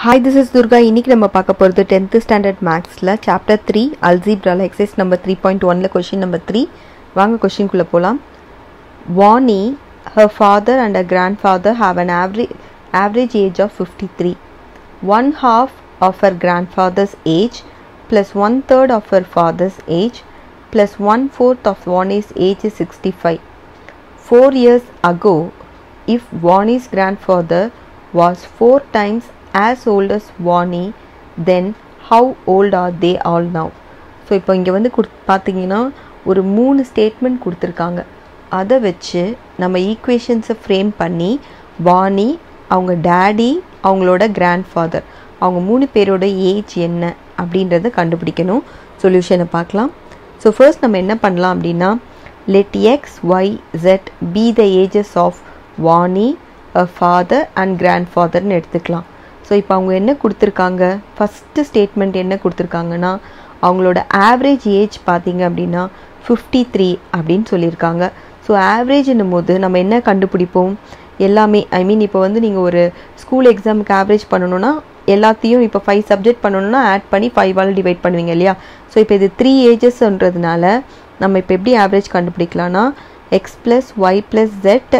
Hi this is Durga இன்னைக்கு நம்ம பார்க்க போகிறது டென்த்து ஸ்டாண்டர்ட் மேக்ஸில் சாப்டர் த்ரீ அல்ஜிப்ரால எக்ஸைஸ் நம்பர் த்ரீ பாயிண்ட் ஒனில் கொஷின் நம்பர் த்ரீ வாங்க கொஷின்குள்ளே போகலாம் Vani her father and a grandfather have an average average age of fifty three one half of her grandfather's age plus one third of her father's age plus one fourth of Vani's age is sixty five Four years ago, if Vani's grandfather was four times as old as Vani, then how old are they all now? So இப்போ இங்கே வந்து குடு பார்த்தீங்கன்னா ஒரு மூணு statement கொடுத்துருக்காங்க அதை வச்சு நம்ம ஈக்குவேஷன்ஸை ஃப்ரேம் பண்ணி வாணி அவங்க டேடி அவங்களோட கிராண்ட்ஃபாதர் அவங்க மூணு பேரோட ஏஜ் என்ன அப்படின்றத கண்டுபிடிக்கணும் சொல்யூஷனை பார்க்கலாம் ஸோ ஃபர்ஸ்ட் நம்ம என்ன பண்ணலாம் அப்படின்னா let x, y, z be the ages of Vani, a father and grandfatherன்னு எடுத்துக்கலாம் ஸோ இப்போ அவங்க என்ன கொடுத்துருக்காங்க ஃபஸ்ட்டு ஸ்டேட்மெண்ட் என்ன கொடுத்துருக்காங்கன்னா அவங்களோட ஆவரேஜ் ஏஜ் பார்த்தீங்க அப்படின்னா ஃபிஃப்டி த்ரீ அப்படின்னு சொல்லியிருக்காங்க ஸோ ஆவரேஜ்னும் போது நம்ம என்ன கண்டுபிடிப்போம் எல்லாமே ஐ மீன் இப்போ வந்து நீங்கள் ஒரு ஸ்கூல் எக்ஸாமுக்கு ஆவரேஜ் பண்ணணும்னா எல்லாத்தையும் இப்போ ஃபைவ் சப்ஜெக்ட் பண்ணணும்னா ஆட் பண்ணி ஃபைவால் டிவைட் பண்ணுவீங்க இல்லையா ஸோ இப்போ இது த்ரீ ஏஜஸ்ன்றதுனால நம்ம இப்போ எப்படி ஆவரேஜ் கண்டுபிடிக்கலாம்னா x plus y plus z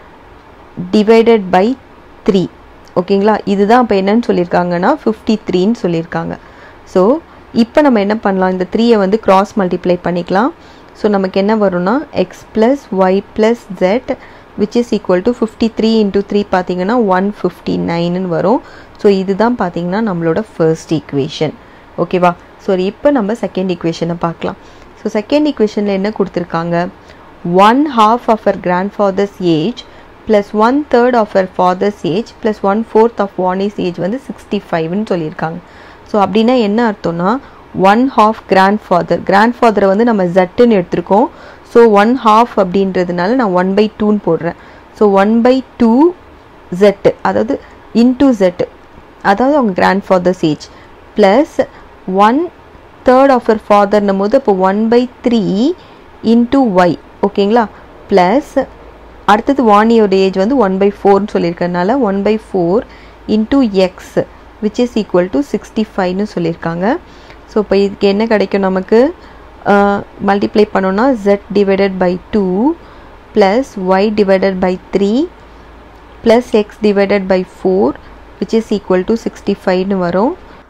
divided by three ஓகேங்களா இதுதான் இப்போ என்னன்னு சொல்லியிருக்காங்கன்னா ஃபிஃப்டி த்ரீன்னு சொல்லியிருக்காங்க ஸோ இப்போ நம்ம என்ன பண்ணலாம் இந்த த்ரீயை வந்து கிராஸ் மல்டிப்ளை பண்ணிக்கலாம் ஸோ நமக்கு என்ன வரும்னா x plus y plus z which is equal to fifty three into three பார்த்தீங்கன்னா ஒன் ஃபிஃப்டி நைனுன்னு வரும் ஸோ இதுதான் பார்த்தீங்கன்னா நம்மளோட ஃபர்ஸ்ட் ஈக்குவேஷன் ஓகேவா ஸோ இப்போ நம்ம செகண்ட் ஈக்குவேஷனை பார்க்கலாம் ஸோ செகண்ட் ஈக்குவேஷனில் என்ன கொடுத்துருக்காங்க one half of our grandfather's age plus one third of our father's age plus one fourth of Vani's age வந்து சிக்ஸ்டி ஃபைவ்னு சொல்லியிருக்காங்க ஸோ அப்படின்னா என்ன அர்த்தம்னா ஒன் ஹாஃப் கிராண்ட் ஃபாதர் கிராண்ட் ஃபாதரை வந்து நம்ம ஜட்டுன்னு எடுத்திருக்கோம் ஸோ ஒன் ஹாஃப் அப்படின்றதுனால நான் ஒன் பை டூன்னு போடுறேன் so one by two z அதாவது இன்டூ ஜெட்டு அதாவது அவங்க grandfather's age plus one third of our ஃபாதர்னும் போது இப்போ one by three into y ஓகேங்களா ப்ளஸ் அடுத்தது வாணியோட ஏஜ் வந்து ஒன் பை ஃபோர்னு சொல்லியிருக்கறனால one by four into x which is equal to sixty ஃபைவ்னு சொல்லியிருக்காங்க ஸோ இப்போ இதுக்கு என்ன கிடைக்கும் நமக்கு மல்டிப்ளை பண்ணோன்னா z divided by two plus y divided by three plus x divided by four which is equal to sixty ஃபைவ்னு வரும்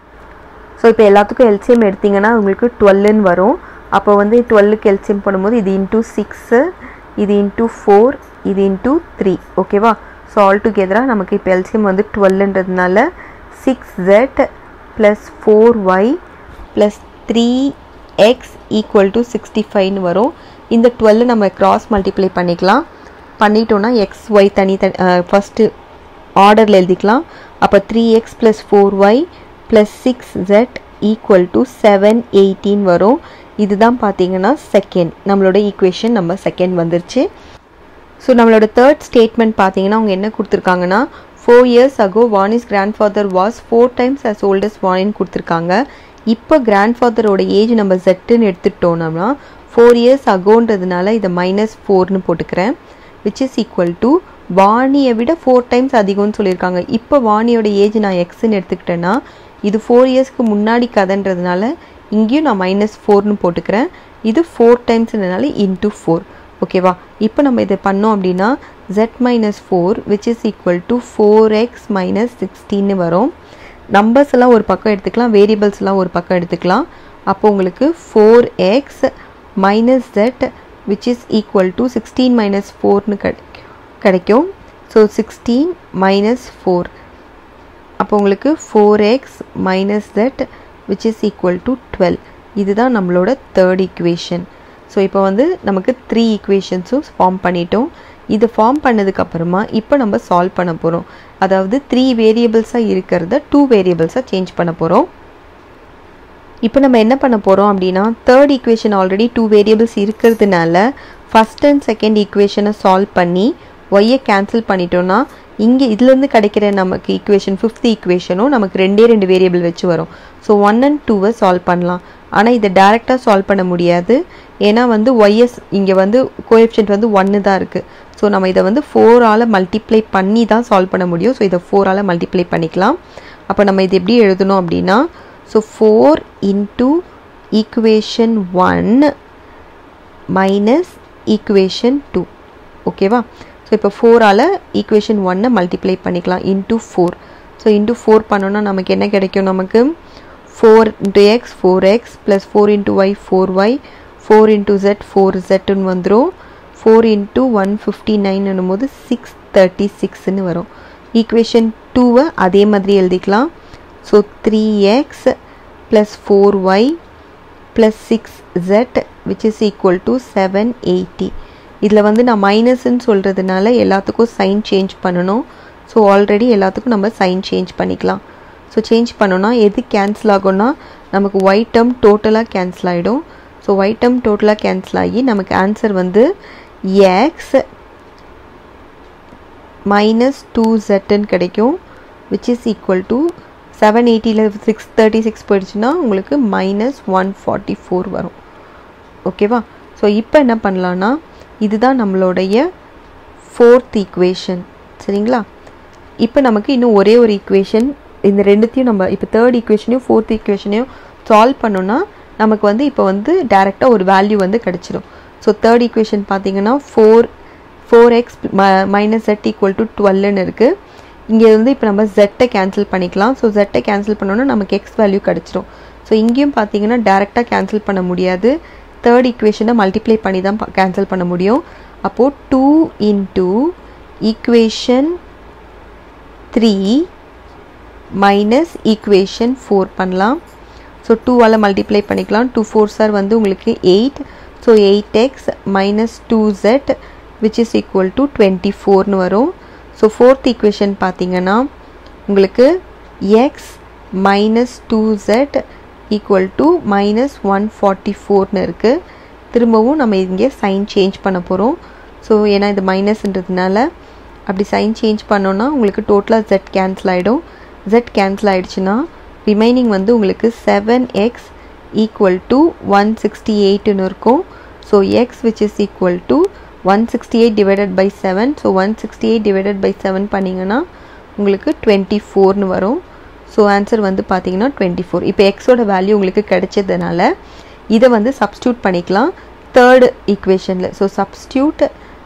ஸோ இப்போ எல்லாத்துக்கும் எல்சிஎம் எடுத்திங்கன்னா உங்களுக்கு டுவெல்லுன்னு வரும் அப்போ வந்து டுவெல்லுக்கு எல்சிஎம் பண்ணும்போது இது இன்டூ சிக்ஸு இது இன்டூ ஃபோர் இது இன்டூ த்ரீ ஓகேவா ஸோ ஆல் டுகெதராக நமக்கு இப்போ எல்சிஎம் வந்து டுவெல்லுன்றதுனால six z plus four Y plus three x equal to sixty ஃபைவ்னு வரும் இந்த டுவெல்லு நம்ம கிராஸ் மல்டிப்ளை பண்ணிக்கலாம் பண்ணிட்டோன்னா எக்ஸ் ஒய் தனி தனி ஃபஸ்ட்டு ஆர்டரில் எழுதிக்கலாம் அப்போ three X plus four Y plus six z equal to seven eighteen வரும் இதுதான் பார்த்தீங்கன்னா செகண்ட் நம்மளோட ஈக்குவேஷன் நம்ம செகண்ட் வந்துருச்சு ஸோ நம்மளோட தேர்ட் ஸ்டேட்மெண்ட் பார்த்தீங்கன்னா அவங்க என்ன கொடுத்துருக்காங்கன்னா four years ago Vani's grandfather was four times as oldest வானின்னு கொடுத்துருக்காங்க இப்போ கிராண்ட் ஃபாதரோட ஏஜ் நம்ம ஜெட்டுன்னு எடுத்துட்டோம்னா ஃபோர் இயர்ஸ் அகோன்றதுனால இதை மைனஸ் ஃபோர்னு போட்டுக்கிறேன் விச் இஸ் ஈக்குவல் டு வாணியை விட ஃபோர் டைம்ஸ் அதிகம்னு சொல்லியிருக்காங்க இப்போ வாணியோட ஏஜ் நான் எக்ஸ்ன்னு எடுத்துக்கிட்டேன்னா இது ஃபோர் இயர்ஸ்க்கு முன்னாடி கதைன்றதுனால இங்கேயும் நான் மைனஸ் ஃபோர்னு போட்டுக்கிறேன் இது ஃபோர் டைம்ஸ்ன்றதுனால இன்ட்டு ஃபோர் ஓகேவா இப்போ நம்ம இதை பண்ணோம் அப்படின்னா z minus four which is equal to four x minus சிக்ஸ்டீன்னு வரும் நம்பர்ஸ் எல்லாம் ஒரு பக்கம் எடுத்துக்கலாம் வேரியபிள்ஸ் எல்லாம் ஒரு பக்கம் எடுத்துக்கலாம் அப்போ உங்களுக்கு four x minus z which is equal to sixteen minus ஃபோர்னு கிடைக்கும் ஸோ சிக்ஸ்டீன் மைனஸ் ஃபோர் அப்போ உங்களுக்கு four x minus that which is equal to twelve இதுதான் நம்மளோட தேர்ட் ஈக்குவேஷன் ஸோ இப்போ வந்து நமக்கு த்ரீ ஈக்குவேஷன்ஸும் ஃபார்ம் பண்ணிட்டோம் இது ஃபார்ம் பண்ணதுக்கப்புறமா இப்போ நம்ம சால்வ் பண்ண போகிறோம் அதாவது த்ரீ வேரியபிள்ஸாக இருக்கிறத டூ வேரியபிள்ஸாக சேஞ்ச் பண்ண போகிறோம் இப்போ நம்ம என்ன பண்ண போகிறோம் அப்படின்னா third equation already two variables இருக்கிறதுனால ஃபஸ்ட் அண்ட் செகண்ட் ஈக்குவேஷனை சால்வ் பண்ணி ஒய்யை கேன்சல் பண்ணிட்டோன்னா இங்கே இதுலேருந்து கிடைக்கிற நமக்கு ஈக்குவேஷன் ஃபிஃப்த் ஈக்குவேஷனும் நமக்கு ரெண்டே ரெண்டு வேரியபிள் வச்சு வரும் ஸோ ஒன் அண்ட் டூவை சால்வ் பண்ணலாம் ஆனால் இதை டேரெக்டாக சால்வ் பண்ண முடியாது ஏன்னா வந்து ஒய்எஸ் இங்கே வந்து கோஎஃபிஷியன்ட் வந்து ஒன்று தான் இருக்குது ஸோ நம்ம இதை வந்து ஃபோரால் மல்டிப்ளை பண்ணி தான் சால்வ் பண்ண முடியும் ஸோ இதை ஃபோரால் மல்டிப்ளை பண்ணிக்கலாம் அப்போ நம்ம இது எப்படி எழுதணும் அப்படின்னா so four into equation one minus equation two ஓகேவா ஸோ இப்போ ஃபோரால் ஈக்குவேஷன் ஒன்னை மல்டிப்ளை பண்ணிக்கலாம் into four so into four பண்ணோன்னா நமக்கு என்ன கிடைக்கும் நமக்கு four into X four X plus four into Y four Y four into Z four ஜெட்டுன்னு வந்துடும் four into one fifty nine போது சிக்ஸ் தேர்ட்டி சிக்ஸ்னு வரும் ஈக்குவேஷன் டூவை அதே மாதிரி எழுதிக்கலாம் so three X plus four Y plus six jet which is equal to seven eighty இதில் வந்து நான் மைனஸ்ன்னு சொல்கிறதுனால எல்லாத்துக்கும் சைன் சேஞ்ச் பண்ணணும் ஸோ ஆல்ரெடி எல்லாத்துக்கும் நம்ம சைன் சேஞ்ச் பண்ணிக்கலாம் ஸோ சேஞ்ச் பண்ணோன்னா எது கேன்சல் ஆகும்னா நமக்கு ஒயிட் டேர்ம் டோட்டலாக கேன்சல் ஆகிடும் ஸோ ஒயிட் டேர்ம் டோட்டலாக கேன்சல் ஆகி நமக்கு ஆன்சர் வந்து எக்ஸ் மைனஸ் டூ ஜெட்டுன்னு கிடைக்கும் which is equal to seven எயிட்டியில் சிக்ஸ் தேர்ட்டி சிக்ஸ் போயிடுச்சுன்னா உங்களுக்கு மைனஸ் ஒன் ஃபார்ட்டி ஃபோர் வரும் ஓகேவா ஸோ இப்போ என்ன பண்ணலான்னா இதுதான் நம்மளுடைய ஃபோர்த் ஈக்குவேஷன் சரிங்களா இப்போ நமக்கு இன்னும் ஒரே ஒரு ஈக்குவேஷன் இந்த ரெண்டுத்தையும் நம்ம இப்போ தேர்ட் ஈக்குவேஷனையும் ஃபோர்த் ஈக்குவேஷனையும் சால்வ் பண்ணோன்னா நமக்கு வந்து இப்போ வந்து டேரெக்டாக ஒரு வேல்யூ வந்து கிடச்சிரும் ஸோ தேர்ட் ஈக்குவேஷன் பார்த்தீங்கன்னா four four x minus z equal to டுவெல்னு இருக்குது இங்கே வந்து இப்போ நம்ம ஜெட்டை கேன்சல் பண்ணிக்கலாம் ஸோ ஜெட்டை கேன்சல் பண்ணோன்னா நமக்கு எக்ஸ் வேல்யூ கிடச்சிரும் ஸோ இங்கேயும் பார்த்தீங்கன்னா டேரெக்டாக கேன்சல் பண்ண முடியாது தேர்ட் ஈக்குவேஷனை மல்டிப்ளை பண்ணி தான் கேன்சல் பண்ண முடியும் அப்போது two into equation three minus equation four பண்ணலாம் ஸோ டூவால் மல்டிப்ளை பண்ணிக்கலாம் டூ ஃபோர் சார் வந்து உங்களுக்கு eight so eight x minus two z which is equal to twenty ஃபோர்னு வரும் ஸோ ஃபோர்த் ஈக்குவேஷன் பார்த்தீங்கன்னா உங்களுக்கு x minus two z equal to minus one forty ஃபோர்னு இருக்குது திரும்பவும் நம்ம இங்கே சைன் சேஞ்ச் பண்ண போகிறோம் ஸோ ஏன்னா இது மைனஸ்ன்றதுனால அப்படி சைன் சேஞ்ச் பண்ணோன்னா உங்களுக்கு டோட்டலாக ஜெட் கேன்சல் ஆகிடும் ஜெட் கேன்சல் ஆகிடுச்சுன்னா ரிமைனிங் வந்து உங்களுக்கு seven x equal to one sixty எயிட்டுன்னு இருக்கும் so x which is equal to one sixty eight divided by seven so one sixty eight divided by seven பண்ணிங்கன்னா உங்களுக்கு டுவெண்ட்டி ஃபோர்னு வரும் ஸோ ஆன்சர் வந்து பார்த்தீங்கன்னா டுவெண்ட்டி ஃபோர் இப்போ எக்ஸோட வேல்யூ உங்களுக்கு கிடைச்சதுனால இதை வந்து சப்ஸ்டியூட் பண்ணிக்கலாம் தேர்டு ஈக்குவேஷனில் so substitute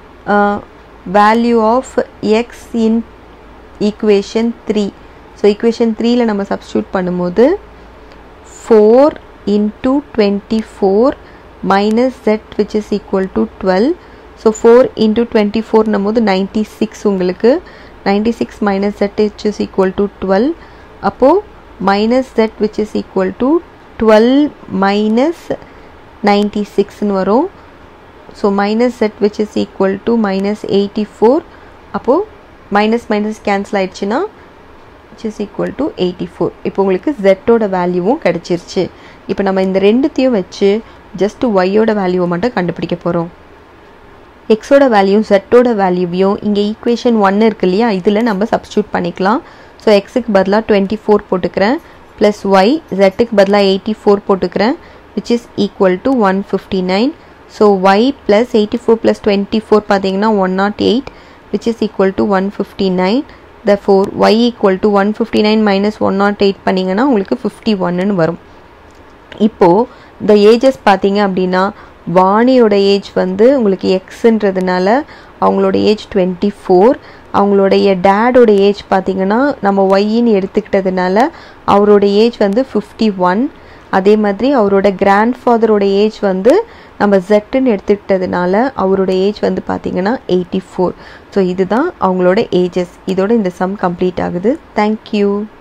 value of x in equation three so equation த்ரீயில் நம்ம சப்ஸ்டியூட் பண்ணும்போது four into twenty four minus z which is equal to twelve so four into twenty ஃபோர்னும் போது நைன்ட்டி சிக்ஸ் உங்களுக்கு ninety six minus z which is equal to twelve அப்போது minus z which is equal to twelve minus ninety சிக்ஸ்னு வரும் so minus z which is equal to minus eighty four அப்போது minus minus cancel ஆயிடுச்சுன்னா which is equal to eighty four இப்போ உங்களுக்கு ஜெட்டோட வேல்யூவும் கிடச்சிருச்சு இப்போ நம்ம இந்த ரெண்டுத்தையும் வச்சு ஜஸ்ட் ஒய்யோட வேல்யூவை மட்டும் கண்டுபிடிக்க போகிறோம் எக்ஸோட வேல்யூ ஜெட்டோட வேல்யூவையும் இங்கே ஈக்குவேஷன் ஒன் இருக்கு இல்லையா இதில் நம்ம சப்ஸ்டியூட் பண்ணிக்கலாம் ஸோ எக்ஸுக்கு பதிலாக டுவெண்ட்டி ஃபோர் போட்டுக்கிறேன் ப்ளஸ் ஒய் ஜெட்டுக்கு பதிலாக எயிட்டி ஃபோர் போட்டுக்கிறேன் which is equal to one fifty nine so y plus eighty four plus twenty four பார்த்தீங்கன்னா one nought eight which is equal to one fifty nine the four y equal to one fifty nine minus one nought eight பண்ணிங்கன்னா உங்களுக்கு fifty ஒன்னு வரும் இப்போது இந்த ages பார்த்தீங்க அப்படின்னா வாணியோட age வந்து உங்களுக்கு எக்ஸுன்றதுனால அவங்களோட ஏஜ் டுவெண்ட்டி ஃபோர் அவங்களுடைய டேடோட ஏஜ் பார்த்தீங்கன்னா நம்ம ஒய்ன்னு எடுத்துக்கிட்டதுனால அவரோட ஏஜ் வந்து ஃபிஃப்டி ஒன் அதே மாதிரி அவரோட கிராண்ட் ஃபாதரோட ஏஜ் வந்து நம்ம ஜெட்டுன்னு எடுத்துக்கிட்டதுனால அவரோட ஏஜ் வந்து பார்த்தீங்கன்னா எயிட்டி ஃபோர் ஸோ இதுதான் அவங்களோட ஏஜஸ் இதோட இந்த சம் கம்ப்ளீட் ஆகுது தேங்க்யூ